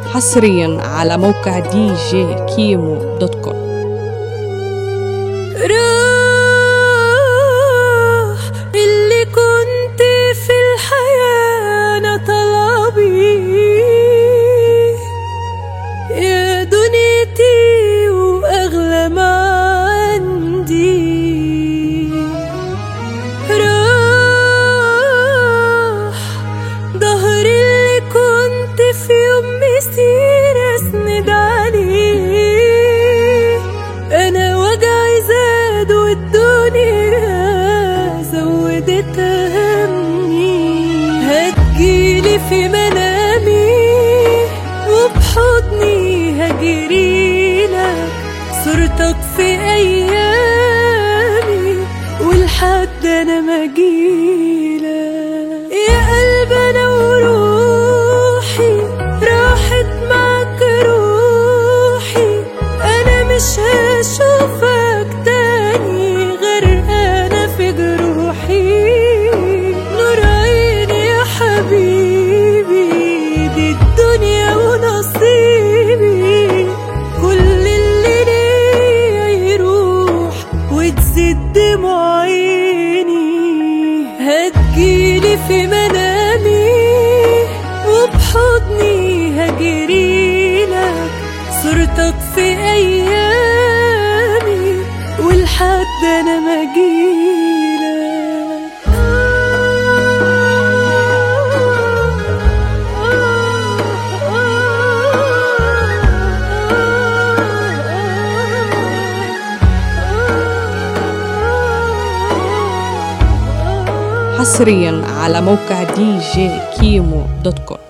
حصريا على موقع دي جي كيمو دوت كوم راح اللي كنت في الحياة أنا طلبي يا دنيتي وأغلى ما عندي راح ظهر اللي كنت في يوم مسير أسند عليه أنا وجعي زاد والدنيا زودت همي هتجيلي في منامي وبحضني هجريلك صورتك في أيامي ولحد أنا مجيلك يا قلب أنا وروحي راحت معك روحي أنا مش هشوفك تاني غير أنا في جروحي نور عيني يا حبيبي دي الدنيا ونصيبي كل اللي ليا يروح وتزيد دموع عيني هتجيلي في منامي وبحضني هجريلك صورتك في أيامي ولحد أنا مجيلك حصريا على موقع دي جي كيمو دوت كوم